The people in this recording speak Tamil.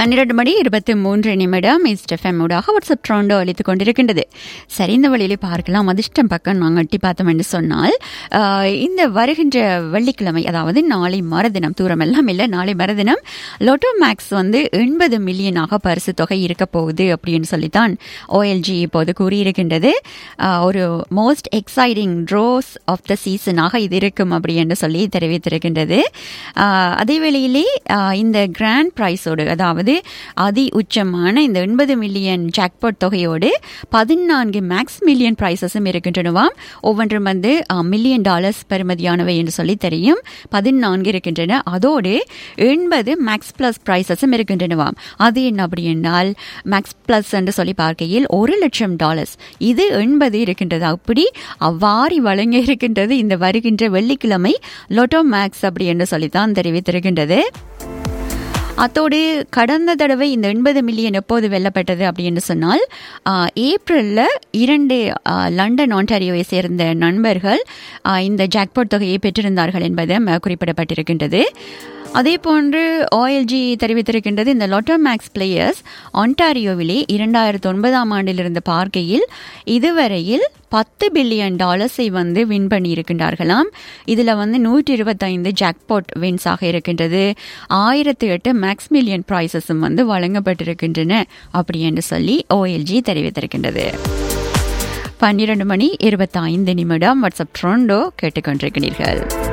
பன்னிரண்டு மணி இருபத்தி மூன்று நிமிடம் இஸ்டெஃப்எம் ஊடாக வாட்ஸ்அப் ட்ரோண்டோ அளித்துக் கொண்டிருக்கின்றது சரி இந்த வழியிலே பார்க்கலாம் அதிர்ஷ்டம் பக்கம் நாங்கள் எட்டி பார்த்தோம் என்று சொன்னால் ஆஹ், இந்த வருகின்ற வெள்ளிக்கிழமை அதாவது நாளை மறுதினம் தூரம் எல்லாம் இல்லை நாளை மறுதினம் லோட்டோ மேக்ஸ் வந்து எண்பது மில்லியனாக பரிசு தொகை இருக்க போகுது அப்படின்னு சொல்லித்தான் ஓஎல்ஜி இப்போது கூறியிருக்கின்றது ஆஹ், ஒரு most exciting draws of the சீசனாக இது இருக்கும் அப்படி என்று சொல்லி தெரிவித்திருக்கின்றது ஆஹ், அதே வேளையிலே ஆஹ், இந்த கிராண்ட் பிரைஸோடு அதாவது அதி உச்சமான இந்த எண்பது மில்லியன் ஜாக்பாட் தொகையோடு பதினான்கு மேக்ஸ் மில்லியன் பிரைசஸும் இருக்கின்றனவாம் ஒவ்வொன்றும் வந்து மில்லியன் டாலர்ஸ் பெறுமதியானவை என்று சொல்லி தெரியும் பதினான்கு இருக்கின்றன அதோடு எண்பது மேக்ஸ் பிளஸ் பிரைசஸும் இருக்கின்றனவாம் அது என்ன அப்படி என்றால் மேக்ஸ் பிளஸ் என்று சொல்லி பார்க்கையில் ஒரு லட்சம் டாலர்ஸ் இது எண்பது இருக்கின்றது அப்படி அவ்வாறு வழங்க இருக்கின்றது இந்த வருகின்ற வெள்ளிக்கிழமை லோட்டோ மேக்ஸ் அப்படி என்று சொல்லித்தான் தெரிவித்திருக்கின்றது அத்தோடு கடந்த தடவை இந்த எண்பது மில்லியன் எப்போது வெல்லப்பட்டது அப்படின்னு சொன்னால் ஆஹ், ஏப்ரல்ல இரண்டு ஆஹ், லண்டன் ஆன்டாரியோவை சேர்ந்த நண்பர்கள் ஆஹ், இந்த ஜாக்பாட் தொகையை பெற்றிருந்தார்கள் என்பது ம- குறிப்பிடப்பட்டிருக்கின்றது அதே போன்று ஓஎல்ஜி தெரிவித்திருக்கின்றது இந்த லோட்டோ மேக்ஸ் பிளேயர்ஸ் ஆன்டாரியோவிலே இரண்டாயிரத்தி ஒன்பதாம் ஆண்டிலிருந்து பார்க்கையில் இதுவரையில் பத்து பில்லியன் டாலர்ஸை வந்து வின் பண்ணியிருக்கின்றார்களாம் இதில் வந்து நூற்றி இருபத்தைந்து ஜாக்பாட் வின்ஸாக இருக்கின்றது ஆயிரத்தி எட்டு மேக்ஸ் மில்லியன் ப்ரைஸஸும் வந்து வழங்கப்பட்டிருக்கின்றன அப்படி என்று சொல்லி ஓஎல்ஜி தெரிவித்திருக்கின்றது பன்னிரண்டு மணி இருபத்தி ஐந்து நிமிடம் வாட்ஸ்அப் ட்ரோண்டோ கேட்டுக்கொண்டிருக்கிறீர்கள்